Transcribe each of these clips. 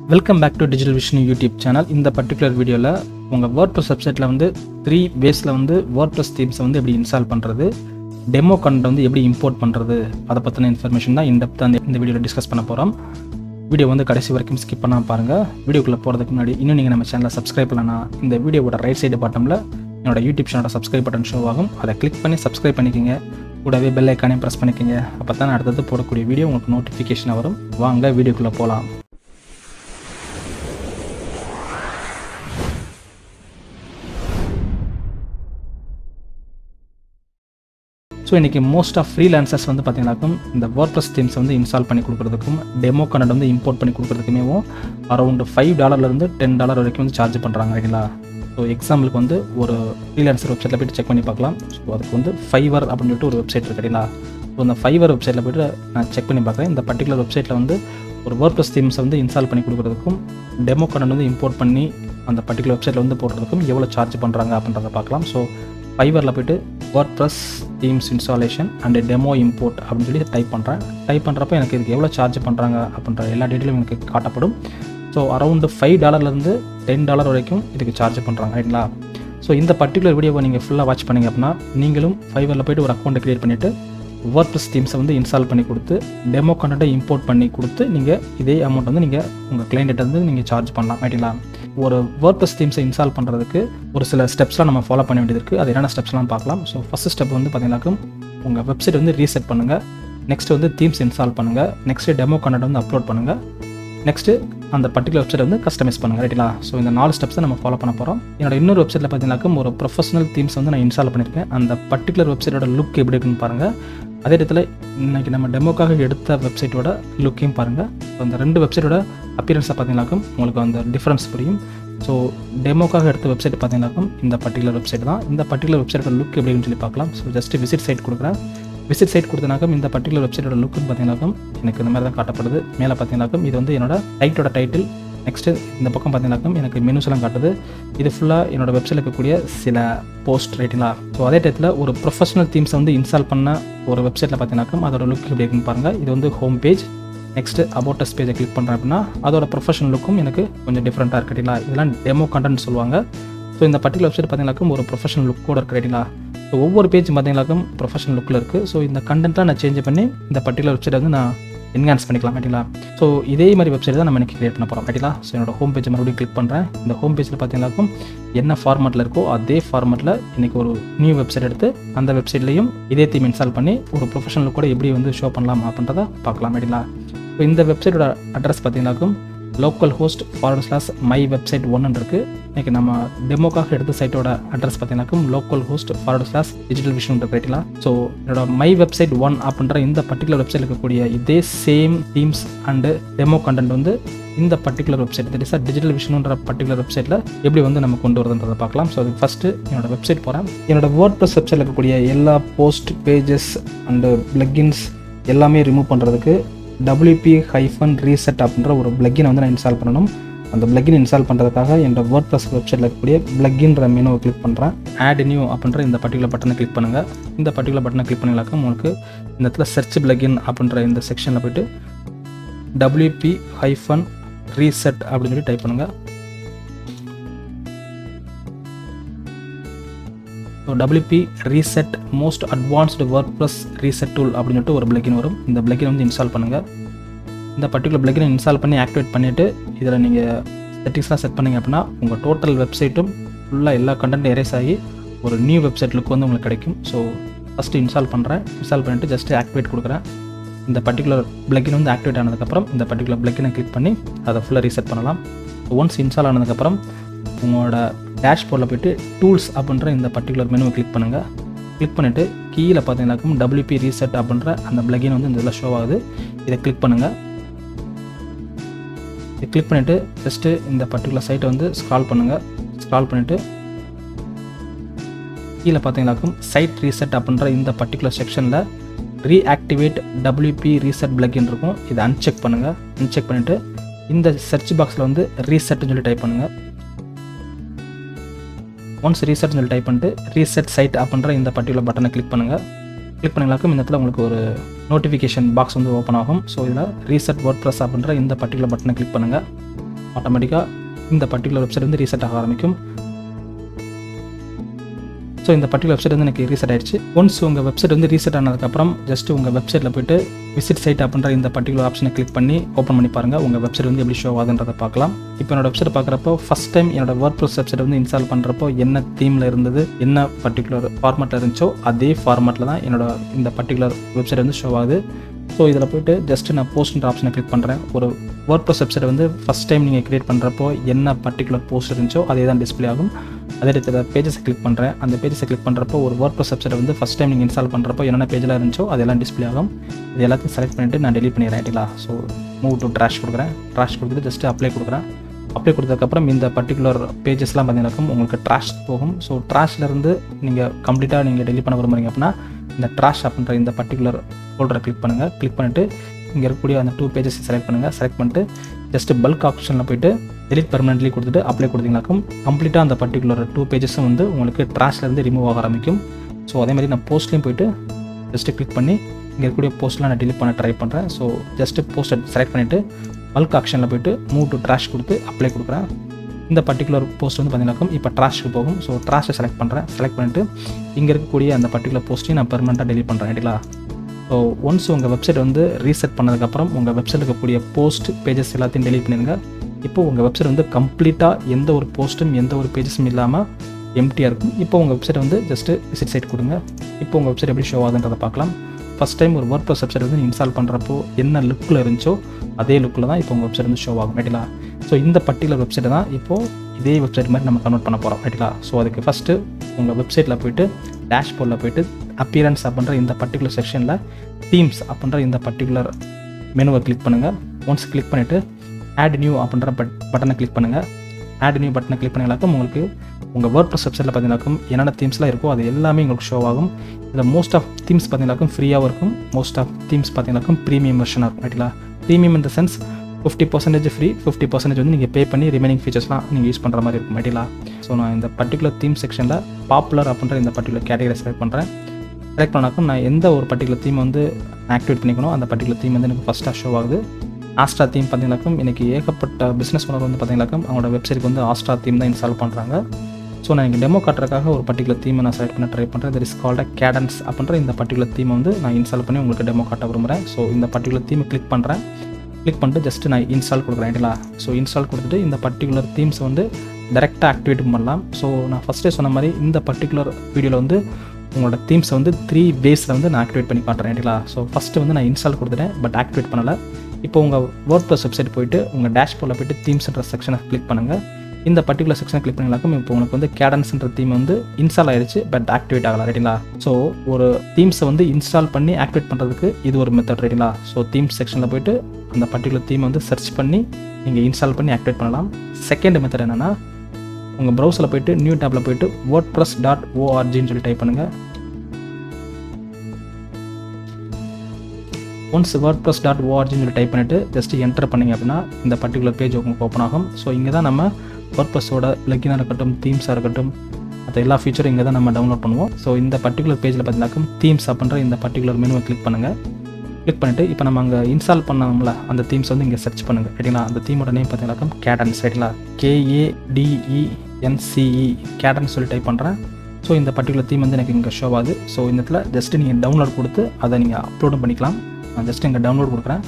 welcome back to digital vision YouTube channel இந்த particular வீடியோவில் உங்கள் வேர்ட் ப்ளஸ் வெப்சைட்டில் வந்து த்ரீ பேஸில் வந்து வேர்ட் ப்ளஸ் தீம்ஸை வந்து எப்படி இன்ஸ்டால் பண்ணுறது டெமோ கண்டென்ட் வந்து எப்படி இம்போர்ட் பண்ணுறது அதை பற்றின இன்ஃபர்மேஷன் தான் இந்த அந்த இந்த வீடியோவில் டிஸ்கஸ் பண்ண போகிறோம் வீடியோ வந்து கடைசி வரைக்கும் ஸ்கிப் பண்ணாமல் பாருங்கள் வீடியோக்குள்ளே போகிறதுக்கு முன்னாடி இன்னும் நீங்கள் நம்ம சேனலை சப்ஸ்கிரைப் பண்ணலன்னா இந்த வீடியோவோட ரைட் சைடு பாட்டமில் என்னோட யூடியூப் சேனலோட சப்ஸ்கிரைப் பட்டன் ஷோ ஆகும் அதை கிளிக் பண்ணி சப்ஸ்கிரைப் பண்ணிக்கோங்க கூடவே பெல் ஐக்கானையும் ப்ரெஸ் பண்ணிக்கோங்க அப்போ தான் அடுத்தது போடக்கூடிய வீடியோ உங்களுக்கு நோட்டிஃபிகேஷன் வரும் வாங்க வீடியோக்குள்ளே போகலாம் ஸோ இன்றைக்கி மோஸ்ட் ஆஃப் ஃப்ரீலான்சர்ஸ் வந்து பார்த்தீங்கன்னாக்கும் இந்த வேர்ட்ப்ளஸ் தீம்ஸ் வந்து இன்ஸ்டால் பண்ணி கொடுக்குறதுக்கும் டெமோ கண்டென்ட் வந்து இம்போர்ட் பண்ணி கொடுக்குறதுக்குமே அரௌண்ட் ஃபைவ் டாலர்லேருந்து டென் டாலர் வரைக்கும் வந்து சார்ஜ் பண்ணுறாங்க சரிங்களா ஸோ எக்ஸாம்பிளுக்கு வந்து ஒரு ஃப்ரீலான்சர் வெப்சைட்டில் போய்ட்டு செக் பண்ணி பார்க்கலாம் ஸோ அதுக்கு வந்து ஃபைவர் அப்படின்னு சொல்லிட்டு ஒரு வெப்சைட் இருக்கு சரிங்களா ஸோ அந்த ஃபைவர் வெப்சைட்டில் போய்ட்டு நான் செக் பண்ணி பார்க்குறேன் இந்த பர்டிகுலர் வெப்சைட்டில் வந்து ஒரு வேர்ட்ப்ளஸ் தீம்ஸை வந்து இன்ஸ்டால் பண்ணி கொடுக்குறதுக்கும் டெமோ கண்டென்ட் வந்து இம்போர்ட் பண்ணி அந்த பர்டிகுலர் வெப்சைட்டில் வந்து போடுறதுக்கும் எவ்வளோ சார்ஜ் பண்ணுறாங்க அப்படின்றத பார்க்கலாம் ஸோ ஃபைவரில் போய்ட்டு word plus themes installation and demo import அப்படின்னு சொல்லி டைப் பண்ணுறேன் டைப் பண்ணுறப்ப எனக்கு இதுக்கு எவ்வளோ சார்ஜ் பண்ணுறாங்க அப்படின்ற எல்லா டீட்டெயிலும் எனக்கு காட்டப்படும் ஸோ அரௌண்டு ஃபைவ் டாலர்லேருந்து டென் டாலர் வரைக்கும் இதுக்கு சார்ஜ் பண்ணுறாங்க ரைட்டுங்களா ஸோ இந்த பர்டிகுலர் வீடியோவை நீங்கள் ஃபுல்லாக வாட்ச் பண்ணிங்க அப்படின்னா நீங்களும் ஃபைவரில் போய்ட்டு ஒரு அக்கௌண்ட்டை க்ரியேட் பண்ணிவிட்டு வேர்ட் ப்ளஸ் தீம்ஸை வந்து இன்ஸ்டால் பண்ணி கொடுத்து டெமோ கண்டென்ட்டை இம்போர்ட் பண்ணி கொடுத்து நீங்கள் இதே அமௌண்ட் வந்து நீங்கள் உங்கள் கிளைண்ட்டு வந்து நீங்கள் சார்ஜ் பண்ணலாம் ரைட்டுங்களா ஒரு வேர்ட் ப்ளஸ் தீம்ஸை இன்ஸ்டால் பண்ணுறதுக்கு ஒரு சில ஸ்டெப்ஸ்லாம் நம்ம ஃபாலோ பண்ண வேண்டியது இருக்குது அது என்னென்ன ஸ்டெப்ஸ்லாம் பார்க்கலாம் ஸோ ஃபஸ்ட் ஸ்டெப் வந்து பார்த்தீங்கன்னாக்கும் உங்கள் வெப்சைட் வந்து ரீசெட் பண்ணுங்கள் நெக்ஸ்ட் வந்து தீம்ஸ் இன்ஸ்டால் பண்ணுங்கள் நெக்ஸ்ட்டு டெமோ கண்டென்ட் வந்து அப்லோட் பண்ணுங்கள் நெக்ஸ்ட்டு அந்த பர்டிகுலர் வெப்சைட் வந்து கஸ்டமைஸ் பண்ணுங்கள் ரைட்டுங்களா ஸோ இந்த நாலு ஸ்டெப்ஸை நம்ம ஃபாலோ பண்ண போகிறோம் என்னோட இன்னொரு வெப்சைட்டில் பார்த்தீங்கன்னாக்கும் ஒரு ப்ரொஃபஷனல் தீம்ஸ் வந்து நான் இன்ஸ்டால் பண்ணியிருக்கேன் அந்த பர்டிகுலர் வெப்சைட்டோட லுக் எப்படி இருக்குன்னு பாருங்கள் அதே இடத்துல இன்றைக்கி நம்ம டெமோக்காக எடுத்த வெப்சைட்டோட லுக்கையும் பாருங்கள் ஸோ அந்த ரெண்டு வெப்சைட்டோட அப்பியரன்ஸை பார்த்தீங்கன்னாக்கும் உங்களுக்கு அந்த டிஃப்ரென்ஸ் புரியும் ஸோ டெமோக்காக எடுத்த வெப்சைட் பார்த்தீங்கன்னாக்கும் இந்த பர்டிகுலர் வெப்சைட் தான் இந்த பர்டிகுலர் வெப்சைட்டோட லுக் எப்படின்னு சொல்லி பார்க்கலாம் ஸோ ஜஸ்ட் விசிட் சைட் கொடுக்குறேன் விசிட் சைட் கொடுத்தனாக்கம் இந்த பர்டிகுலர் வெப்சைட்டோட லுக்குன்னு பார்த்தீங்கன்னாக்கும் எனக்கு இந்த மாதிரி தான் காட்டப்படுது மேலே பார்த்தீங்கன்னாக்கும் இது வந்து என்னோட டைட்டோட டைட்டில் நெக்ஸ்ட்டு இந்த பக்கம் பார்த்தீங்கன்னாக்கும் எனக்கு மெனுஸ் எல்லாம் காட்டுது இது ஃபுல்லாக என்னோட வெப்சைட்டில் இருக்கக்கூடிய சில போஸ்ட் ரைட்டிங்களா ஸோ அதே டயத்தில் ஒரு ப்ரொஃபஷனல் தீம்ஸை வந்து இன்ஸ்டால் பண்ண ஒரு வெப்சைட்டில் பார்த்தீங்கன்னாக்கும் அதோட லுக் எப்படி இருக்குன்னு பாருங்கள் இது வந்து ஹோம் பேஜ் நெக்ஸ்ட்டு அபோட்டஸ் பேஜை கிளிக் பண்ணுறேன் அப்படின்னா அதோட ப்ரொஃபஷனல் லுக்கும் எனக்கு கொஞ்சம் டிஃப்ரெண்ட்டாக இருக்கு ரைட்டிங்களா இதெல்லாம் டெமோ கண்டென்ட் சொல்லுவாங்க ஸோ இந்த பர்டிகுலர் வெப்சைட் பார்த்தீங்கன்னாக்கும் ஒரு ப்ரொஃபஷனல் லுக்கோட இருக்கு ரைட்டிங்களா ஸோ ஒவ்வொரு பேஜ் பார்த்தீங்கன்னாக்கும் ப்ரொஃபஷனல் லுக்கில் இருக்குது ஸோ இந்த கண்டென்ட்லாம் நான் சேஞ்ச் பண்ணி இந்த பர்டிகுலர் வெப்சைட்டை வந்து நான் என்ஹான்ஸ் பண்ணிக்கலாம் ரைட்டிங்களா ஸோ இதே மாதிரி வெப்சைட் தான் நம்ம எனக்கு கிரியேட் பண்ண போகிறோம் ரைட்டிங்களா ஸோ என்னோட ஹோம் பேஜ் மறுபடியும் கிளிக் பண்ணுறேன் இந்த ஹோம் பேஜில் பார்த்தீங்கன்னாக்கும் என்ன ஃபார்மேட்டில் இருக்கோ அதே ஃபார்மேட்டில் இன்றைக்கி ஒரு நியூ வெப்சைட் எடுத்து அந்த வெப்சைட்லையும் இதே தீம் இன்ஸ்டால் பண்ணி ஒரு ப்ரொஃபஷனல் கூட எப்படி வந்து ஷோ பண்ணலாம் அப்படின்றத பார்க்கலாம் ரைட்டிங்களா ஸோ இந்த வெப்சைட்டோட அட்ரஸ் பார்த்தீங்கன்னாக்கும் local host forward slash my website ஒன்னு இருக்குது இன்றைக்கி நம்ம டெமோக்காக எடுத்த சைட்டோட அட்ரஸ் பார்த்தீங்கன்னாக்கும் local host forward slash digital vision ரைட்டிங்களா ஸோ என்னோட மை வெப்சைட் ஒன் அப்படின்ற இந்த பர்டிகுலர் வெப்சைட் இருக்கக்கூடிய இதே same themes and demo content வந்து இந்த particular website that is digital விஷனுன்ற பர்டிகுலர் வெப்சைட்டில் எப்படி வந்து நம்ம கொண்டு வரதுன்றதை பார்க்கலாம் ஸோ அதுக்கு ஃபஸ்ட்டு என்னோட வெப்சைட் போகிறேன் என்னோட வேர்ட் ப்ளஸ் வெப்சைட்டில் இருக்கக்கூடிய எல்லா போஸ்ட் பேஜஸ் அண்டு பிளக்கின்ஸ் எல்லாமே ரிமூவ் பண்ணுறதுக்கு டபிள்யூபி ஹைஃபன் ரீசெட் அப்படின்ற ஒரு பிளக்கினை வந்து நான் இன்ஸ்டால் பண்ணணும் அந்த பிளக்கின் இன்ஸ்டால் பண்ணுறதுக்காக என்னோட வேர்ட் ப்ளஸ் வெப்சைட்டில் இருக்கக்கூடிய பிளக்கின்ற மெனுவை கிளிக் பண்ணுறேன் ஆட் நியூ அப்படின்ற இந்த பர்டிகுலர் பட்டனை கிளிக் பண்ணுங்கள் இந்த பர்டிகுலர் பட்டனை கிளிக் பண்ணிங்களாக்க உங்களுக்கு இந்த இடத்துல சர்ச் பிளக்கின் அப்படின்ற இந்த செக்ஷனில் போய்ட்டு டபிள்யூபி ஹைஃபன் ரீசெட் அப்படின்னு சொல்லி டைப் பண்ணுங்கள் so WP reset most advanced word plus reset tool அப்படின்னு சொல்லிட்டு ஒரு பிளக்கின் வரும் இந்த பிளக்கின் வந்து இன்ஸ்டால் பண்ணுங்கள் இந்த பர்டிகுலர் பிளக்கினை இன்ஸ்டால் பண்ணி ஆக்டிவேட் பண்ணிவிட்டு இதில் நீங்கள் செட்டிங்ஸ்லாம் செட் பண்ணிங்க அப்படின்னா உங்கள் டோட்டல் வெப்சைட்டும் ஃபுல்லாக எல்லா கண்டென்ட் எரேஸ் ஆகி ஒரு நியூ வெப்சைட் லுக் வந்து உங்களுக்கு கிடைக்கும் ஸோ ஃபஸ்ட்டு இன்ஸ்டால் பண்ணுறேன் இன்ஸ்டால் பண்ணிவிட்டு ஜஸ்ட் ஆக்டிவேட் கொடுக்குறேன் இந்த பர்டிகுலர் பிளக்கின் வந்து ஆக்டிவேட் ஆனதுக்கப்புறம் இந்த பர்டிகுலர் பிளக்கினை கிளிக் பண்ணி அதை ஃபுல்லாக ரீசெட் பண்ணலாம் ஒன்ஸ் இன்ஸ்டால் ஆனதுக்கப்புறம் உங்களோட டேஷ்போர்டில் போய்ட்டு டூல்ஸ் அப்படின்ற இந்த பர்டிகுலர் மெனுவை கிளிக் பண்ணுங்கள் கிளிக் பண்ணிவிட்டு கீழே பார்த்தீங்கன்னாக்கும் டபிள்யூபி ரீசெட் அப்படின்ற அந்த பிளகின் வந்து இந்த இதில் ஷோ ஆகுது இதை கிளிக் பண்ணுங்கள் இதை கிளிக் பண்ணிவிட்டு ஜஸ்ட்டு இந்த பர்டிகுலர் சைட்டை வந்து ஸ்க்ரால் பண்ணுங்கள் ஸ்க்ரால் பண்ணிவிட்டு கீழே பார்த்தீங்கன்னாக்கும் சைட் ரீசெட் அப்படின்ற இந்த பர்டிகுலர் செக்ஷனில் ரீஆக்டிவேட் டபிள்யூபி ரீசெட் பிளக்கின் இருக்கும் இதை அன்செக் பண்ணுங்கள் அன்செக் பண்ணிவிட்டு இந்த சர்ச் பாக்ஸில் வந்து ரீசெட்னு சொல்லி டைப் பண்ணுங்கள் ஒன்ஸ் ரீசெட்னு சொல்லி டைப் பண்ணிட்டு ரீசெட் சைட் அப்படின்ற இந்த பர்டிகுலர் பட்டனை கிளிக் பண்ணுங்கள் கிளிக் பண்ணிங்களாக்கும் இந்த இடத்துல உங்களுக்கு ஒரு நோட்டிஃபிகேஷன் பாக்ஸ் வந்து ஓப்பன் ஆகும் ஸோ இதில் ரீசெட் வேர்ட் ப்ளஸ் அப்படின்ற இந்த பர்டிகுலர் பட்டனை கிளிக் பண்ணுங்கள் ஆட்டோமேட்டிக்காக இந்த பர்டிகுலர் வெப்சைட் வந்து ரீசெட் ஆக ஆரம்பிக்கும் ஸோ இந்த பர்டிகுலர் வெப்சைட் வந்து எனக்கு ரீசெட் ஆயிடுச்சு ஒன்ஸ் உங்கள் வெப்சைட் வந்து ரீசெட் ஆனதுக்கப்புறம் ஜஸ்ட் உங்கள் வெப்சைட்டில் போயிட்டு விசிட் சைட் அப்படின்ற இந்த பர்டிகுலர் ஆப்ஷனை கிளிக் பண்ணி ஓப்பன் பண்ணி பாருங்கள் உங்கள் வெப்சைட் வந்து எப்படி ஷோ ஆகுதுன்றதை பார்க்கலாம் இப்போ என்னோட வெப்சைட் பார்க்குறப்போ ஃபஸ்ட் டைம் என்னோட ஒர்க் ப்ரோஸ் வெப்சைட் வந்து இன்ஸ்டால் பண்ணுறப்போ என்ன தீமில் இருந்தது என்ன பர்டிகுலர் ஃபார்மேட்டில் இருந்துச்சோ அதே ஃபார்மேட்டில் தான் என்னோட இந்த பர்டிகுலர் வெப்சைட் வந்து ஷோ ஆகுது ஸோ இதில் போயிட்டு ஜஸ்ட் நான் போஸ்ட்ன்ற ஆப்ஷனை கிளிக் பண்ணுறேன் ஒரு ஒர்க் ப்ரோஸ் வெப்சைட் வந்து ஃபஸ்ட் டைம் நீங்கள் க்ரியேட் பண்ணுறப்போ என்ன பர்டிகுலர் போஸ்ட் இருந்துச்சோ அதே தான் டிஸ்பிளே ஆகும் அதே இடத்துல பேஜஸை கிளிக் பண்ணுறேன் அந்த பேஜஸை கிளிக் பண்ணுறப்போ ஒரு ஒர்க் ப்ரோஸ் வெப்சைட் வந்து ஃபஸ்ட் டைம் நீங்கள் இன்ஸ்டால் பண்ணுறப்போ என்னென்ன பேஜில் இருந்துச்சோ அதெல்லாம் டிஸ்பிளே ஆகும் இது எல்லாத்தையும் செலக்ட் பண்ணிவிட்டு நான் டெலிட் பண்ணிடுறேன் ரைட்டுங்களா ஸோ மூவ் டு ட்ராஷ் கொடுக்குறேன் ட்ராஷ் கொடுத்துட்டு ஜஸ்ட் அப்ளை கொடுக்குறேன் அப்ளை கொடுத்ததுக்கப்புறம் இந்த பர்டிகுலர் பேஜஸ்லாம் பார்த்தீங்கன்னாக்கும் உங்களுக்கு ட்ராஷ் போகும் ஸோ ட்ராஷ்லேருந்து நீங்கள் கம்ப்ளீட்டாக நீங்கள் டெலிட் பண்ண விரும்புறீங்க அப்படின்னா இந்த ட்ராஷ் அப்படின்ற இந்த பர்டிகுலர் ஃபோல்டரை கிளிக் பண்ணுங்கள் கிளிக் பண்ணிவிட்டு இங்கே இருக்கக்கூடிய அந்த டூ பேஜஸ் செலக்ட் பண்ணுங்கள் செலக்ட் பண்ணிட்டு ஜஸ்ட் பல்க் ஆப்ஷனில் போயிட்டு டெலிட் பர்மனெண்ட்லி கொடுத்துட்டு அப்ளை கொடுத்தீங்கனாக்கும் கம்ப்ளீட்டாக அந்த பர்டிகுலர் டூ பேஜஸும் வந்து உங்களுக்கு ட்ராஷ்லேருந்து ரிமூவ் ஆக ஆரம்பிக்கும் ஸோ அதே மாதிரி நான் போஸ்ட்லேயும் போயிட்டு ஜஸ்ட்டு கிளிக் பண்ணி இங்கே இருக்கக்கூடிய போஸ்ட்லாம் நான் டெலிட் பண்ண ட்ரை பண்ணுறேன் ஸோ ஜஸ்ட்டு போஸ்ட்டை செலக்ட் பண்ணிவிட்டு பல்க் ஆப்ஷனில் போயிட்டு மூவ் டு ட்ராஷ் கொடுத்து அப்ளை கொடுக்குறேன் இந்த பர்டிகுலர் போஸ்ட் வந்து பார்த்தீங்கன்னாக்கும் இப்போ ட்ராஷ்க்கு போகும் ஸோ ட்ராஷை செலக்ட் பண்ணுறேன் செலக்ட் பண்ணிவிட்டு இங்கே இருக்கக்கூடிய அந்த பர்டிகுலர் போஸ்ட்டையும் நான் பெர்மனெண்ட்டாக டெலிட் பண்ணுறேன் ரைட்டுங்களா ஸோ ஒன்ஸ் உங்கள் வெப்சைட் வந்து ரீசெட் பண்ணதுக்கப்புறம் உங்கள் வெப்சைட் இருக்கக்கூடிய போஸ்ட் பேஜஸ் எல்லாத்தையும் டெலிட் பண்ணிடுங்க இப்போ உங்கள் வெப்சைட் வந்து கம்ப்ளீட்டாக எந்த ஒரு போஸ்ட்டும் எந்த ஒரு பேஜஸும் இல்லாமல் எம்டியாக இருக்கும் இப்போ உங்கள் வெப்சைட் வந்து ஜஸ்ட்டு விசிட் சைட் கொடுங்க இப்போ உங்கள் வெப்சைட் எப்படி ஷோ ஆகுதுன்றதை பார்க்கலாம் ஃபஸ்ட் டைம் ஒரு ஒர்க் ப்ளஸ் வெப்சைட் வந்து இன்ஸ்டால் பண்ணுறப்போ என்ன லுக்கில் இருந்துச்சோ அதே லுக்கில் தான் இப்போ உங்கள் வெப்சைட் வந்து ஷோ ஆகும் ரைட்டுங்களா ஸோ இந்த பர்டிகுலர் வெப்சைட்டை தான் இப்போது இதே வெப்சைட் மாதிரி நம்ம கன்வெர்ட் பண்ண போகிறோம் ரைட்டுங்களா ஸோ அதுக்கு ஃபஸ்ட்டு உங்கள் வெப்சைட்டில் போயிட்டு டேஷ்போர்டில் போயிட்டு அப்பியரன்ஸ் அப்படின்ற இந்த பர்டிகுலர் செக்ஷனில் தீம்ஸ் அப்படின்ற இந்த பர்டிகுலர் மெனுவை கிளிக் பண்ணுங்கள் ஒன்ஸ் கிளிக் பண்ணிவிட்டு ஆட் நியூ அப்படின்ற பட் பட்டனை கிளிக் பண்ணுங்கள் ஆட் நியூ பட்டனை கிளிக் பண்ணிங்களாக்கும் உங்களுக்கு உங்கள் வேர்ட் ப்ளஸ் வெப்சைட்டில் பார்த்தீங்கன்னாக்கும் என்னென்ன தீம்ஸ்லாம் இருக்கோ அது எல்லாமே உங்களுக்கு ஷோ ஆகும் இதில் மோஸ்ட் ஆஃப் தீம்ஸ் பார்த்தீங்கன்னாக்கும் ஃப்ரீயாகவும் இருக்கும் மோஸ்ட் ஆஃப் தீம்ஸ் பார்த்தீங்கன்னாக்கும் ப்ரீமியம் வெர்ஷனாக இருக்கும் ரைட்டுங்களா ப்ரீமியம் இந்த sense fifty percentage free fifty percentage வந்து நீங்கள் பே பண்ணி ரிமைனிங் ஃபீச்சர்ஸ்லாம் நீங்கள் யூஸ் பண்ணுற மாதிரி இருக்கும் ரைட்டுங்களா ஸோ நான் இந்த பர்டிகுலர் தீம் செக்ஷனில் பாப்புலர் அப்படின்ற இந்த பர்டிகுலர் கேட்டகரி செலக்ட் பண்ணுறேன் செலக்ட் பண்ணாக்கும் நான் எந்த ஒரு பர்டிகுலர் தீம் வந்து ஆக்டிவேட் பண்ணிக்கணும் அந்த பர்டிகுலர் தீம் வந்து எனக்கு ஃபஸ்ட்டாக ஷோ ஆகுது ஆஸ்ட்ரா தீம் பார்த்தீங்கன்னாக்கும் இன்றைக்கி ஏகப்பட்ட பிஸ்னஸ் ஓனர் வந்து பார்த்தீங்கன்னாக்கும் அவங்களோட வெப்சைட்டுக்கு வந்து ஆஸ்ட்ரா தீம் தான் இன்ஸ்டால் பண்ணுறாங்க ஸோ நான் இங்கே டெமோ காட்டுறதுக்காக ஒரு பர்டிகுலர் தீமை நான் செலக்ட் பண்ண ட்ரை பண்ணுறேன் தட் இஸ் கால்ட கேடன்ஸ் அப்படின்ற இந்த பர்டிகுலர் தீமை வந்து நான் இன்ஸ்டால் பண்ணி உங்களுக்கு டெமோ காட்ட விரும்புகிறேன் ஸோ இந்த பர்டிகுலர் தீமை கிளிக் பண்ணுறேன் கிளிக் பண்ணிட்டு ஜஸ்ட் நான் இன்ஸ்டால் கொடுக்குறேன் ரைட்டுங்களா ஸோ இன்ஸ்டால் கொடுத்துட்டு இந்த பர்டிகுலர் தீம்ஸ் வந்து டேரெக்டாக ஆக்டிவேட் பண்ணலாம் ஸோ நான் ஃபஸ்ட்டே சொன்ன மாதிரி இந்த பர்டிகுலர் வீடியோவில் வந்து உங்களோட தீம்ஸை வந்து த்ரீ பேஸில் வந்து நான் ஆக்டிவேட் பண்ணி காட்டுறேன் ரைட்டுங்களா ஸோ ஃபஸ்ட்டு வந்து நான் இன்ஸ்டால் கொடுத்துட்டேன் பட் ஆக்டிவேட் பண்ணலை இப்போ உங்கள் வேர்ட் ப்ளஸ் வெப்சைட் போயிட்டு உங்கள் டேஷ்போர்டில் போயிட்டு தீம்ஸ்ன்ற செக்ஷனை கிளிக் பண்ணுங்கள் இந்த பர்டிகுலர் செக்ஷனை கிளிக் பண்ணிங்களாக்கும் இப்போ உங்களுக்கு வந்து கேடன்ஸ்ன்ற தீம் வந்து இன்ஸ்டால் ஆயிடுச்சு பட் ஆக்டிவேட் ஆகலாம் ரைட்டுங்களா ஸோ ஒரு தீம்ஸை வந்து இன்ஸ்டால் பண்ணி ஆக்டிவேட் பண்ணுறதுக்கு இது ஒரு மெத்தட் ரைட்டுங்களா ஸோ தீம்ஸ் செக்ஷனில் போயிட்டு அந்த பர்டிகுலர் தீமை வந்து சர்ச் பண்ணி நீங்கள் இன்ஸ்டால் பண்ணி ஆக்டிவேட் பண்ணலாம் செகண்ட் மெத்தட் என்னென்னா உங்கள் ப்ரௌசரில் போயிட்டு நியூ டேப்பில் போயிட்டு வேர்ட் ப்ளஸ் டாட் ஓஆர்ஜின்னு சொல்லி டைப் பண்ணுங்கள் ஒன்ஸ் வேர்ட் ப்ளஸ் டாட் ஓஆர்ஜின்னு சொல்லி டைப் பண்ணிவிட்டு ஜஸ்ட் என்டர் பண்ணிங்க அப்படின்னா இந்த பர்டிகுலர் பேஜ் உங்களுக்கு ஓப்பன் ஆகும் ஸோ இங்கே தான் நம்ம வேர்ட் ப்ளஸோட பிளக்கினாக இருக்கட்டும் தீம்ஸாக இருக்கட்டும் மற்ற எல்லா ஃபீச்சரும் இங்கே தான் நம்ம டவுன்லோட் பண்ணுவோம் ஸோ இந்த பர்டிகுலர் பேஜில் பார்த்தீங்கன்னாக்கும் தீம்ஸ் அப்படின்ற இந்த பர்டிகுலர் மெனுவை கிளிக் பண்ணுங்கள் கிளிக் பண்ணிவிட்டு இப்போ நம்ம அங்கே இன்ஸ்டால் பண்ணோம்ல அந்த தீம்ஸ் வந்து இங்கே சர்ச் பண்ணுங்கள் ரைட்டுங்களா அந்த தீமோட நேம் பார்த்தீங்கன்னாக்கும் கேடன்ஸ் ரைட்டுங்களா கேஏடிஇஎன்சிஇ கேடன்ஸ் சொல்லி டைப் பண்ணுறேன் ஸோ இந்த பர்டிகுலர் தீம் வந்து எனக்கு இங்கே ஷோ ஆகுது ஸோ இந்த இடத்துல ஜஸ்ட்டு நீங்கள் டவுன்லோட் கொடுத்து அதை நீங்கள் அப்லோடும் பண்ணிக்கலாம் நான் ஜஸ்ட் இங்கே டவுன்லோட் கொடுக்குறேன்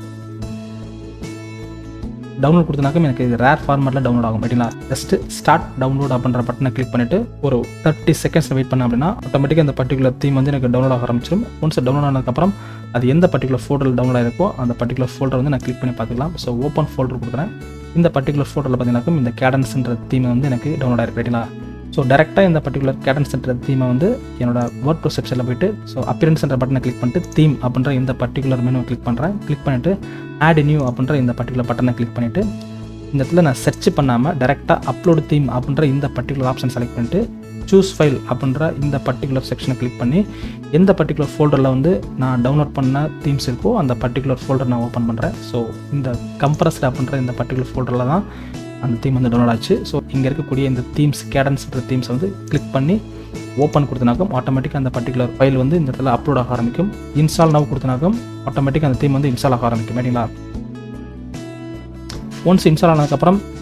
டவுன்லோட் கொடுத்தனாக்கும் எனக்கு இது ரேர் ஃபார்மேட்டில் டவுன்லோட் ஆகும் ரைட்டுங்களா ஜஸ்ட்டு ஸ்டார்ட் டவுன்லோட் அப்படின்ற பட்டனை கிளிக் பண்ணிவிட்டு ஒரு தேர்ட்டி செகண்ட்ஸ் வெயிட் பண்ணேன் அப்படின்னா ஆட்டோமேட்டிக்காக அந்த பர்டிகுலர் தீம் வந்து எனக்கு டவுன்லோட் ஆக ஆரம்பிச்சிடும் ஒன்ஸ் டவுன்லோட் ஆனதுக்கப்புறம் அது எந்த பர்டிகுலர் ஃபோல்டரில் டவுன்லோட் ஆயிருக்கோ அந்த பர்டிகுலர் ஃபோல்டர் வந்து நான் கிளிக் பண்ணி பார்த்துக்கலாம் ஸோ ஓப்பன் ஃபோல்டர் கொடுக்குறேன் இந்த பர்டிகுலர் ஃபோல்டரில் பார்த்தீங்கன்னாக்கும் இந்த கேடன்ஸ்ன்ற தீம் வந்து எனக்கு டவுன்லோட் ஆயிருக்கு ரைட்டுங்களா ஸோ டேரெக்டாக இந்த பர்டிகுலர் கேடன் சென்டர் தீமை வந்து என்னோட வேர்ட் ப்ளஸ் செக்ஷனில் போயிட்டு ஸோ அப்பியரன்ஸ் சென்டர் பட்டனை கிளிக் பண்ணிட்டு தீம் அப்படின்ற இந்த பர்டிகுலர் மெனுவை கிளிக் பண்ணுறேன் கிளிக் பண்ணிவிட்டு ஆட் நியூ அப்படின்ற இந்த பர்டிகுலர் பட்டனை கிளிக் பண்ணிவிட்டு இந்த இடத்துல நான் சர்ச் பண்ணாமல் டேரெக்டாக அப்லோடு தீம் அப்படின்ற இந்த பர்டிகுலர் ஆப்ஷன் செலக்ட் பண்ணிட்டு சூஸ் ஃபைல் அப்படின்ற இந்த பர்டிகுலர் செக்ஷனை கிளிக் பண்ணி எந்த பர்டிகுலர் ஃபோல்டரில் வந்து நான் டவுன்லோட் பண்ண தீம்ஸ் இருக்கோ அந்த பர்டிகுலர் ஃபோல்டர் நான் ஓப்பன் பண்ணுறேன் ஸோ இந்த கம்ப்ரஸ்ட் அப்படின்ற இந்த பர்டிகுலர் ஃபோல்டரில் தான் அந்த தீம் வந்து டவுன்லோட் ஆச்சு ஸோ இங்கே இருக்கக்கூடிய இந்த தீம்ஸ் கேடன்ஸ்ன்ற தீம்ஸ் வந்து கிளிக் பண்ணி ஓப்பன் கொடுத்தனாக்கும் ஆட்டோமேட்டிக்காக அந்த பர்டிகுலர் ஃபைல் வந்து இந்த இடத்துல அப்லோட் ஆக ஆரம்பிக்கும் இன்ஸ்டால் நவ் கொடுத்தனாக்கும் ஆட்டோமேட்டிக்காக அந்த தீம் வந்து இன்ஸ்டால் ஆக ஆரம்பிக்கும் சரிங்களா ஒன்ஸ் இன்ஸ்டால் ஆனதுக்கப்புறம்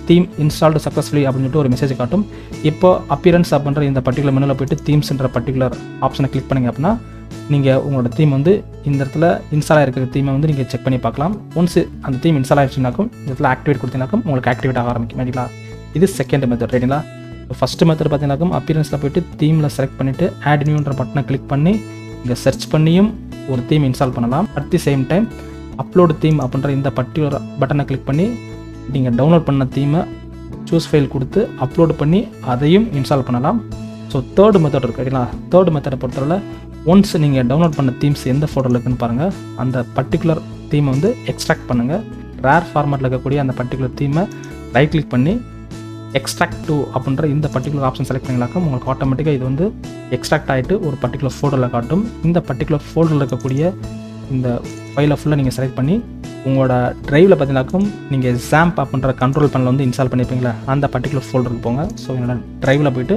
தீம் இன்ஸ்டால்டு சக்ஸஸ்ஃபுல்லி அப்படின்னு சொல்லிட்டு ஒரு மெசேஜ் காட்டும் இப்போ அப்பியரன்ஸ் அப்படின்ற இந்த பர்டிகுலர் மெனுவில் போயிட்டு தீம்ஸ்ன்ற பர்டிகுலர் ஆப்ஷனை கிளிக் பண்ணிங்க அப்படின்னா நீங்கள் உங்களோட தீம் வந்து இந்த இடத்துல இன்ஸ்டால் ஆகிருக்கிற தீமை வந்து நீங்கள் செக் பண்ணி பார்க்கலாம் ஒன்ஸ் அந்த தீம் இன்ஸ்டால் ஆகிடுச்சுனாக்கும் இந்த இடத்துல ஆக்டிவேட் கொடுத்தீங்கனாக்கும் உங்களுக்கு ஆக்டிவேட் ஆக ஆரம்பிக்கும் ரைட்டுங்களா இது செகண்ட் மெத்தட் ரைட்டுங்களா ஃபஸ்ட்டு மெத்தட் பார்த்தீங்கன்னாக்கும் அப்பியரன்ஸில் போயிட்டு தீமில் செலக்ட் பண்ணிவிட்டு ஆட் நியூன்ற பட்டனை கிளிக் பண்ணி இங்கே சர்ச் பண்ணியும் ஒரு தீம் இன்ஸ்டால் பண்ணலாம் at the same time upload theme அப்படின்ற இந்த பர்டிகுலர் பட்டனை கிளிக் பண்ணி நீங்கள் டவுன்லோட் பண்ண தீமை சூஸ் ஃபைல் கொடுத்து அப்லோடு பண்ணி அதையும் இன்ஸ்டால் பண்ணலாம் ஸோ தேர்டு மெத்தட் இருக்கு சரிங்களா தேர்டு மெத்தடை பொறுத்தவரை ஒன்ஸ் நீங்கள் டவுன்லோட் பண்ண தீம்ஸ் எந்த ஃபோட்டோவில் இருக்குன்னு பாருங்கள் அந்த பர்டிகுலர் தீமை வந்து எக்ஸ்ட்ராக்ட் பண்ணுங்கள் ரேர் ஃபார்மேட்டில் இருக்கக்கூடிய அந்த பர்டிகுலர் தீமை ரைட் கிளிக் பண்ணி எக்ஸ்ட்ராக்ட் டு அப்படின்ற இந்த பர்டிகுலர் ஆப்ஷன் செலக்ட் பண்ணிங்களாக்கா உங்களுக்கு ஆட்டோமேட்டிக்காக இது வந்து எக்ஸ்ட்ராக்ட் ஆகிட்டு ஒரு பர்டிகுலர் ஃபோட்டோவில் காட்டும் இந்த பர்டிகுலர் ஃபோல்டரில் இருக்கக்கூடிய இந்த ஃபைலை ஃபுல்லாக நீங்கள் செலக்ட் பண்ணி உங்களோட ட்ரைவில் பார்த்தீங்கன்னாக்கும் நீங்கள் ஜாம்ப் அப்படின்ற கண்ட்ரோல் பேனல் வந்து இன்ஸ்டால் பண்ணியிருப்பீங்களா அந்த பர்டிகுலர் ஃபோல்டருக்கு போங்க ஸோ என்னோட ட்ரைவில் போயிட்டு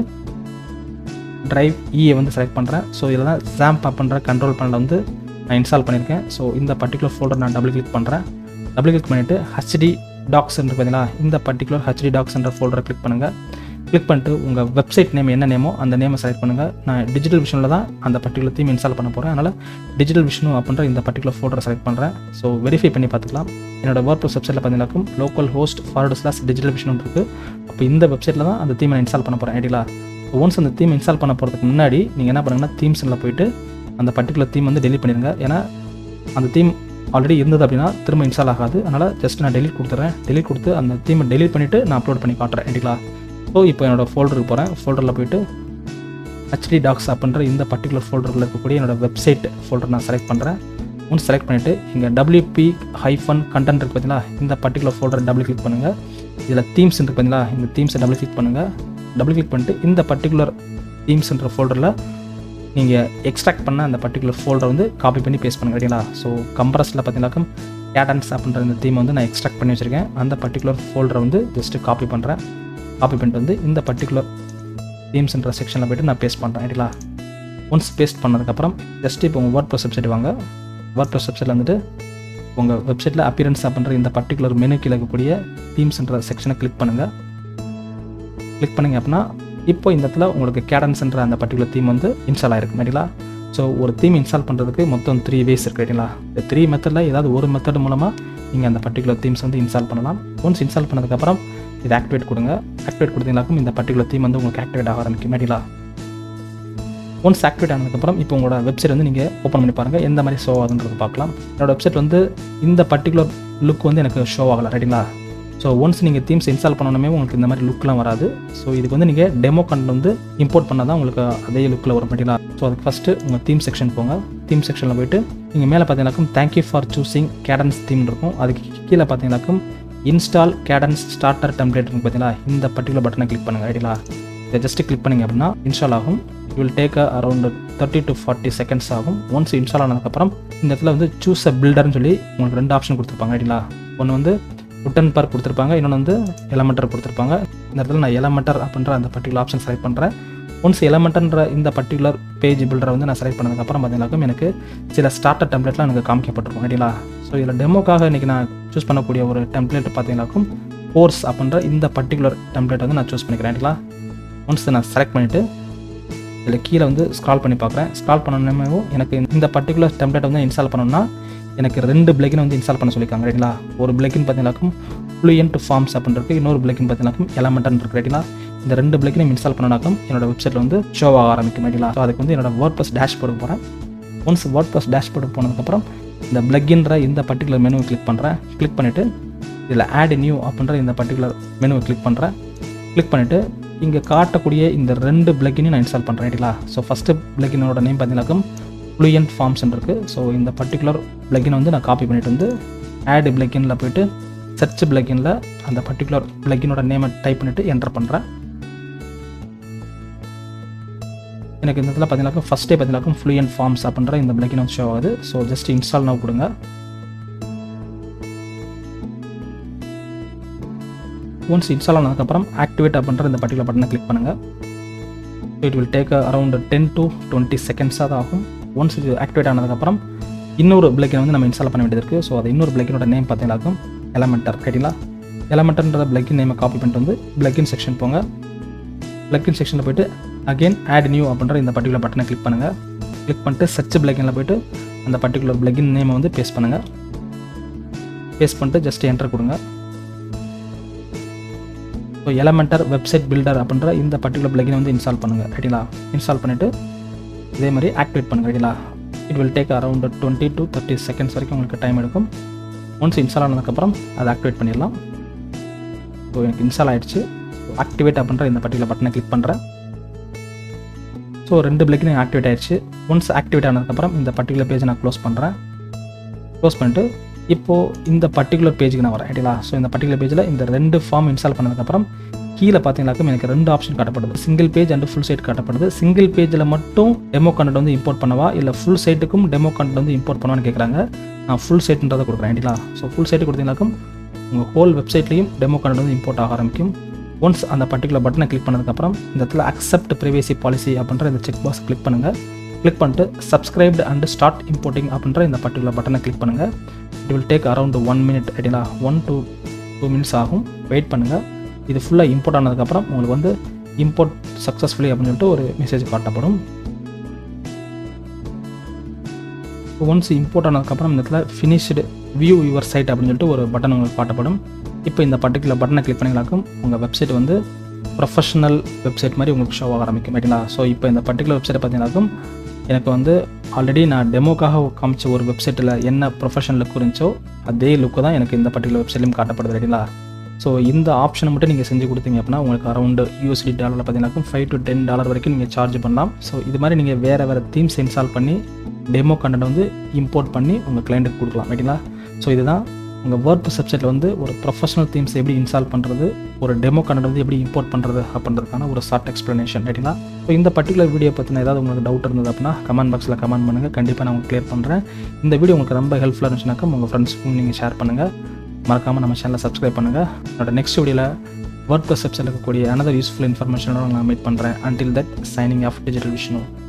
ட்ரைவ் இயை வந்து செலக்ட் பண்ணுறேன் ஸோ இதில் தான் ஜாம்ப் அப்படின்ற கண்ட்ரோல் பேனல் வந்து நான் இன்ஸ்டால் பண்ணியிருக்கேன் ஸோ இந்த பர்டிகுலர் ஃபோல்டர் நான் டபுள் கிளிக் பண்ணுறேன் டபுள் கிளிக் பண்ணிவிட்டு ஹச்டி டாக்ஸ் இருக்கு பார்த்தீங்களா இந்த பர்டிகுலர் ஹச்டி டாக்ஸ் என்ற ஃபோல்டரை கிளிக் பண்ணுங்கள் கிளிக் பண்ணிட்டு உங்கள் வெப்சைட் நேம் என்ன நேமோ அந்த நேமை செலக்ட் பண்ணுங்கள் நான் டிஜிட்டல் விஷனில் தான் அந்த பர்டிகுலர் தீம் இன்ஸ்டால் பண்ண போகிறேன் அதனால் டிஜிட்டல் விஷனு அப்படின்ற இந்த பர்டிகுலர் ஃபோல்டரை செலக்ட் பண்ணுறேன் ஸோ வெரிஃபை பண்ணி பார்த்துக்கலாம் என்னோட வேர்ட் ப்ளஸ் வெப்சைட்டில் பார்த்தீங்கன்னாக்கும் local localhost forward slash digital vision இருக்குது அப்போ இந்த வெப்சைட்டில் தான் அந்த தீமை நான் இன்ஸ்டால் பண்ண போகிறேன் ஐடியா ஒன்ஸ் அந்த தீம் இன்ஸ்டால் பண்ண போகிறதுக்கு முன்னாடி நீங்கள் என்ன பண்ணுங்கன்னா தீம்ஸில் போயிட்டு அந்த பர்டிகுலர் தீம் வந்து டெலிட் பண்ணிடுங்க ஏன்னா அந்த தீம் ஆல்ரெடி இருந்தது அப்படின்னா திரும்ப இன்ஸ்டால் ஆகாது அதனால் ஜஸ்ட் நான் டெலிட் கொடுத்துறேன் டெலிட் கொடுத்து அந்த தீமை டெலிட் பண்ணிவிட்டு நான் அப்லோட் பண்ணி காட்டுறேன் ஐடிங்களா ஸோ இப்போ என்னோடய ஃபோல்டருக்கு போகிறேன் ஃபோல்டரில் போயிட்டு ஹச்டி டாக்ஸ் அப்படின்ற இந்த பர்டிகுலர் ஃபோல்டரில் இருக்கக்கூடிய என்னோடய வெப்சைட் ஃபோல்டர் நான் செலக்ட் பண்ணுறேன் ஒன்ஸ் செலக்ட் பண்ணிவிட்டு இங்கே டபிள்யூபி ஹைஃபன் கண்டென்ட் இருக்குது பார்த்தீங்களா இந்த பர்டிகுலர் ஃபோல்டர் டபுள் கிளிக் பண்ணுங்கள் இதில் தீம்ஸ் இருக்குது பார்த்தீங்களா இந்த தீம்ஸை டபுள் கிளிக் பண்ணுங்கள் டபுள் கிளிக் பண்ணிட்டு இந்த பர்டிகுலர் தீம்ஸ்ன்ற ஃபோல்டரில் நீங்கள் எக்ஸ்ட்ராக்ட் பண்ண அந்த பர்டிகுலர் ஃபோல்டரை வந்து காப்பி பண்ணி பேஸ்ட் பண்ணுங்க சரிங்களா ஸோ கம்ப்ரஸில் பார்த்தீங்கன்னாக்கும் கேடன்ஸ் அப்படின்ற இந்த தீம் வந்து நான் எக்ஸ்ட்ராக்ட் பண்ணி வச்சுருக்கேன் அந்த பர்டிகுலர் ஃபோல்டரை வந்து ஜஸ்ட்டு காப்பி பண்ணுறேன் காப்பி பண்ணிட்டு வந்து இந்த பர்டிகுலர் தீம்ஸ்ன்ற செக்ஷனில் போய்ட்டு நான் பேஸ்ட் பண்ணுறேன் சரிங்களா ஒன்ஸ் பேஸ்ட் பண்ணதுக்கப்புறம் ஜஸ்ட் இப்போ உங்கள் வேர்ட் ப்ளஸ் வெப்சைட் வாங்க வேர்ட் ப்ளஸ் வெப்சைட்டில் வந்துட்டு உங்கள் வெப்சைட்டில் அப்பியரன்ஸ் அப்படின்ற இந்த பர்டிகுலர் மெனு கீழே இருக்கக்கூடிய தீம்ஸ்ன்ற செக்ஷனை கிளிக் பண்ணுங்கள் கிளிக் பண்ணிங்க அப்படின்னா இப்போ இந்த இடத்துல உங்களுக்கு கேடன்ஸ்ன்ற அந்த பர்டிகுலர் தீம் வந்து இன்ஸ்டால் ஆயிருக்கு சரிங்களா ஸோ ஒரு தீம் இன்ஸ்டால் பண்ணுறதுக்கு மொத்தம் த்ரீ வேஸ் இருக்குது சரிங்களா இந்த த்ரீ மெத்தடில் ஏதாவது ஒரு மெத்தட் மூலமாக நீங்கள் அந்த பர்டிகுலர் தீம்ஸ் வந்து இன்ஸ்டால் பண்ணலாம் ஒன்ஸ் இன்ஸ்டால் பண்ணதுக்கப்புறம் இது ஆக்டிவேட் கொடுங்க ஆக்டிவேட் கொடுத்தீங்களாக்கும் இந்த பர்டிகுலர் தீம் வந்து உங்களுக்கு ஆக்டிவேட் ஆக ஆரம்பிக்கும் சரிங்களா ஒன்ஸ் ஆக்டிவேட் ஆனதுக்கப்புறம் இப்போ உங்களோட வெப்சைட் வந்து நீங்கள் ஓப்பன் பண்ணி பாருங்கள் எந்த மாதிரி ஷோ ஆகுதுன்றது பார்க்கலாம் என்னோட வெப்சைட் வந்து இந்த பர்டிகுலர் லுக் வந்து எனக்கு ஷோ ஆகலை ரைட்டுங்களா ஸோ ஒன்ஸ் நீங்கள் தீம்ஸ் இன்ஸ்டால் பண்ணணுமே உங்களுக்கு இந்த மாதிரி லுக்லாம் வராது ஸோ இதுக்கு வந்து நீங்கள் டெமோ கண்ட் வந்து இம்போர்ட் பண்ணால் தான் உங்களுக்கு அதே லுக்கில் வரும் பார்த்தீங்களா ஸோ அதுக்கு ஃபஸ்ட்டு உங்கள் தீம் செக்ஷன் போங்க தீம் செக்ஷனில் போயிட்டு நீங்கள் மேலே பார்த்தீங்கன்னாக்கும் thank you for choosing Kadence theme இருக்கும் அதுக்கு கீழே பார்த்தீங்கன்னாக்கும் இன்ஸ்டால் கேடன்ஸ் ஸ்டார்டர் டெம்ப்ளேட் இருக்கும் பார்த்தீங்களா இந்த பர்டிகுலர் பட்டனை கிளிக் பண்ணுங்கள் ஐடியா இதை ஜஸ்ட் கிளிக் பண்ணிங்க அப்படின்னா இன்ஸ்டால் ஆகும் you will take around thirty to forty seconds ஆகும் ஒன்ஸ் இன்ஸ்டால் ஆனதுக்கப்புறம் இந்த இடத்துல வந்து சூஸ் அ பில்டர்னு சொல்லி உங்களுக்கு ரெண்டு ஆப்ஷன் கொடுத்துருப்பாங்க ஐடியா ஒன்று வந்து உட்டன் பார் கொடுத்துருப்பாங்க இன்னொன்று வந்து எலமெண்டர் கொடுத்துருப்பாங்க இந்த இடத்துல நான் எலமெண்டர் அப்படின்ற அந்த பர்டிகுலர் ஆப்ஷன் செலக்ட் பண்ணுறேன் ஒன்ஸ் எலமெண்ட்ன்ற இந்த பர்டிகுலர் பேஜ் பில்டரை வந்து நான் செலக்ட் பண்ணதுக்கப்புறம் பார்த்தீங்கன்னாக்கும் எனக்கு சில ஸ்டார்டர் டெம்ப்ளேட்லாம் எனக்கு காமிக்கப்பட்டிருக்கும் ஐடியா ஸோ இதில் டெமோக்காக இன்றைக்கி நான் சூஸ் பண்ணக்கூடிய ஒரு டெம்ப்ளேட் பார்த்தீங்கன்னாக்கும் கோர்ஸ் அப்படின்ற இந்த பர்டிகுலர் டெம்ப்ளேட் வந்து நான் சூஸ் பண்ணிக்கிறேன் ஐடியா ஒன்ஸ் நான் செலக்ட் பண்ணிவிட்டு இதில் கீழே வந்து ஸ்க்ரால் பண்ணி பார்க்குறேன் ஸ்க்ரால் பண்ணணுமே எனக்கு இந்த பர்டிகுலர் டெம்ப்ளேட் வந்து இன்ஸ்டால் பண்ணணும்னா எனக்கு ரெண்டு பிளக்கின் வந்து இன்ஸ்டால் பண்ண சொல்லியிருக்காங்க ரைட்டுங்களா ஒரு பிளக்கின் பார்த்தீங்கன்னாக்கும் ஃப்ளூயன்ட் ஃபார்ம்ஸ் அப்படின்னு இருக்கு இன்னொரு பிளக்கின் பார்த்தீங்கன்னாக்கும் எலமெண்ட்னு இருக்கு ரைட்டுங்களா இந்த ரெண்டு பிளக்கினையும் இன்ஸ்டால் பண்ணனாக்கும் என்னோட வெப்சைட்டில் வந்து ஷோ ஆக ஆரம்பிக்கும் ரைட்டுங்களா ஸோ அதுக்கு வந்து என்னோட வேர்ட் ப்ளஸ் டேஷ்போர்டுக்கு போகிறேன் ஒன்ஸ் வேர்ட் ப்ளஸ் டேஷ்போர்டுக்கு போனதுக்கப்புறம் இந்த பிளக்கின்ற இந்த பர்டிகுலர் மெனுவை கிளிக் பண்ணுறேன் கிளிக் பண்ணிவிட்டு இதில் ஆட் நியூ அப்படின்ற இந்த பர்டிகுலர் மெனுவை கிளிக் பண்ணுறேன் கிளிக் பண்ணிவிட்டு இங்கே காட்டக்கூடிய இந்த ரெண்டு பிளக்கினையும் நான் இன்ஸ்டால் பண்ணுறேன் ரைட்டுங்களா ஸோ ஃபஸ்ட்டு பிளக்கினோட நேம் பார்த்தீங்கன்னாக்கும் ஃப்ளூயன்ட் ஃபார்ம்ஸ் இருக்குது ஸோ இந்த பர்டிகுலர் பிளக்கினை வந்து நான் காப்பி பண்ணிட்டு வந்து ஆட் பிளக்கினில் போயிட்டு சர்ச் பிளக்கினில் அந்த பர்டிகுலர் பிளக்கினோட நேமை டைப் பண்ணிவிட்டு என்டர் பண்ணுறேன் எனக்கு இந்த இடத்துல பார்த்தீங்கன்னாக்கும் ஃபஸ்ட்டே பார்த்தீங்கன்னாக்கும் ஃப்ளூயன்ட் ஃபார்ம்ஸ் அப்படின்ற இந்த பிளக்கின் வந்து ஷோ ஆகுது ஸோ ஜஸ்ட் இன்ஸ்டால் நவ் கொடுங்க ஒன்ஸ் இன்ஸ்டால் ஆனதுக்கப்புறம் ஆக்டிவேட் அப்படின்ற இந்த பர்டிகுலர் பட்டனை கிளிக் பண்ணுங்கள் it will take around ten to twenty செகண்ட்ஸாக தான் ஆகும் ஒன்ஸ் இது ஆக்டிவேட் ஆனதுக்கப்புறம் இன்னொரு பிளக்கினை வந்து நம்ம இன்ஸ்டால் பண்ண வேண்டியது இருக்குது ஸோ அது இன்னொரு பிளக்கினோட நேம் பார்த்தீங்கன்னாக்கும் எலமெண்டர் கேட்டிங்களா எலமெண்ட்ன்ற பிளக்கின் நேமை காப்பி பண்ணிட்டு வந்து பிளக்கின் செக்ஷன் போங்க பிளக்கின் செக்ஷனில் போயிட்டு அகைன் ஆட் நியூ அப்படின்ற இந்த பர்டிகுலர் பட்டனை கிளிக் பண்ணுங்கள் கிளிக் பண்ணிட்டு சர்ச் பிளக்கினில் போயிட்டு அந்த பர்டிகுலர் பிளக்கின் நேமை வந்து பேஸ்ட் பண்ணுங்கள் பேஸ்ட் பண்ணிட்டு ஜஸ்ட் என்டர் கொடுங்க ஸோ எலமெண்டர் வெப்சைட் பில்டர் அப்படின்ற இந்த பர்டிகுலர் பிளகினை வந்து இன்ஸ்டால் பண்ணுங்கள் ரைட்டிங்களா இன்ஸ்டால் பண்ணிவிட்டு இதே மாதிரி ஆக்டிவேட் பண்ணுங்கள் ரைட்டிங்களா it will take around twenty to thirty seconds வரைக்கும் உங்களுக்கு டைம் எடுக்கும் ஒன்ஸ் இன்ஸ்டால் ஆனதுக்கப்புறம் அதை ஆக்டிவேட் பண்ணிடலாம் ஸோ எனக்கு இன்ஸ்டால் ஆகிடுச்சு ஆக்டிவேட் அப்படின்ற இந்த பர்டிகுலர் பட்டனை கிளிக் பண்ணுறேன் ஸோ ரெண்டு பிளக்கிനും ஆக்டிவேட் ஆயிடுச்சு ஒன்ஸ் ஆக்டிவேட் ஆனதுக்கப்புறம் இந்த பர்டிகுலர் பேஜை நான் க்ளோஸ் பண்ணுறேன் க்ளோஸ் பண்ணிட்டு இப்போது இந்த பர்டிகுலர் பேஜுக்கு நான் வரேன் ரைட்டுங்களா ஸோ இந்த பர்டிகுலர் பேஜில் இந்த ரெண்டு ஃபார்ம் இன்ஸ்டால் பண்ணதுக்கப்புறம் கீழே பார்த்தீங்கன்னாக்கும் எனக்கு ரெண்டு ஆப்ஷன் காட்டப்படுது single page and full site காட்டப்படுது சிங்கிள் பேஜில் மட்டும் டெமோ கண்டென்ட் வந்து இம்போர்ட் பண்ணவா இல்லை ஃபுல் சைட்டுக்கும் டெமோ கண்டென்ட் வந்து இம்போர்ட் பண்ணுவான்னு கேட்குறாங்க நான் ஃபுல் சைட்டுன்றதை கொடுக்குறேன் ரைட்டுங்களா ஸோ ஃபுல் சைட்டு கொடுத்தீங்கன்னாக்கும் உங்கள் ஹோல் வெப்சைட்லேயும் டெமோ கண்டென்ட் வந்து இம்போர்ட் ஆக ஆரம்பிக்கும் ஒன்ஸ் அந்த பர்டிகுலர் பட்டனை கிளிக் பண்ணதுக்கப்புறம் இந்த இடத்துல அக்செப்ட் ப்ரைவேசி பாலிசி அப்படின்ற இந்த செக் பாக்ஸ் கிளிக் பண்ணுங்கள் கிளிக் பண்ணிட்டு சப்ஸ்கிரைப்டு அண்ட் ஸ்டார்ட் இம்போர்ட்டிங் அப்படின்ற இந்த பர்டிகுலர் பட்டனை கிளிக் பண்ணுங்கள் it will take around one minute ரைட்டுங்களா ஒன் டு டூ மினிட்ஸ் ஆகும் வெயிட் பண்ணுங்கள் இது ஃபுல்லாக இம்போர்ட் ஆனதுக்கப்புறம் உங்களுக்கு வந்து இம்போர்ட் சக்ஸஸ்ஃபுல்லி அப்படின்னு சொல்லிட்டு ஒரு மெசேஜ் காட்டப்படும் ஒன்ஸ் இம்போர்ட் ஆனதுக்கப்புறம் இந்த இடத்துல ஃபினிஷ்டு வியூ யுவர் சைட் அப்படின்னு சொல்லிட்டு ஒரு பட்டன் உங்களுக்கு காட்டப்படும் இப்போ இந்த பர்டிகுலர் பட்டனை கிளிக் பண்ணிங்களாக்கும் உங்கள் வெப்சைட் வந்து ப்ரொஃபஷனல் வெப்சைட் மாதிரி உங்களுக்கு ஷோ ஆக ஆரம்பிக்கும் ரைட்டுங்களா ஸோ இப்போ இந்த பர்டிகுலர் வெப்சைட்டை பார்த்தீங்கன்னாக்கும் எனக்கு வந்து ஆல்ரெடி நான் டெமோக்காக காமிச்ச ஒரு வெப்சைட்டில் என்ன ப்ரொஃபஷனல் லுக் இருந்துச்சோ அதே லுக்கு தான் எனக்கு இந்த பர்டிகுலர் வெப்சைட்லையும் காட்டப்படுது ரைட்டுங்களா ஸோ இந்த ஆப்ஷனை மட்டும் நீங்கள் செஞ்சு கொடுத்தீங்க அப்படின்னா உங்களுக்கு அரௌண்ட் யூஎஸ்டி டாலரில் பார்த்தீங்கன்னாக்கும் ஃபைவ் டு டென் டாலர் வரைக்கும் நீங்கள் சார்ஜ் பண்ணலாம் ஸோ இது மாதிரி நீங்கள் வேறு வேறு தீம்ஸ் இன்ஸ்டால் பண்ணி டெமோ கண்டென்ட் வந்து இம்போர்ட் பண்ணி உங்கள் கிளைண்ட்டுக்கு கொடுக்கலாம் ரைட்டுங்களா ஸோ இதுதான் உங்கள் வேர்ட் வெப்சைட்டில் வந்து ஒரு ப்ரொஃபஷனல் தீம்ஸ் எப்படி இன்ஸ்டால் பண்ணுறது ஒரு டெமோ கண்டென்ட் வந்து எப்படி இம்போர்ட் பண்ணுறது அப்படின்றதுக்கான ஒரு ஷார்ட் எக்ஸ்ப்ளனேஷன் ரைட்டுங்களா ஸோ இந்த பர்டிகுலர் வீடியோ பற்றின ஏதாவது உங்களுக்கு டவுட் இருந்தது அப்படின்னா கமெண்ட் பாக்ஸில் கமெண்ட் பண்ணுங்கள் கண்டிப்பாக நான் உங்களுக்கு கிளியர் பண்ணுறேன் இந்த வீடியோ உங்களுக்கு ரொம்ப ஹெல்ப்ஃபுல்லாக இருந்துச்சுனாக்கா உங்கள் ஃப்ரெண்ட்ஸ்க்கும் நீங்கள் ஷேர் பண்ணுங்கள் மறக்காமல் நம்ம சேனலை சப்ஸ்கிரைப் பண்ணுங்கள் என்னோட நெக்ஸ்ட் வீடியோவில் வேர்ட் ப்ளஸ் வெப்சைட்டில் இருக்கக்கூடிய அனதர் யூஸ்ஃபுல் இன்ஃபர்மேஷனோட நான் மீட் பண்ணுறேன் until that signing off digital Vishnu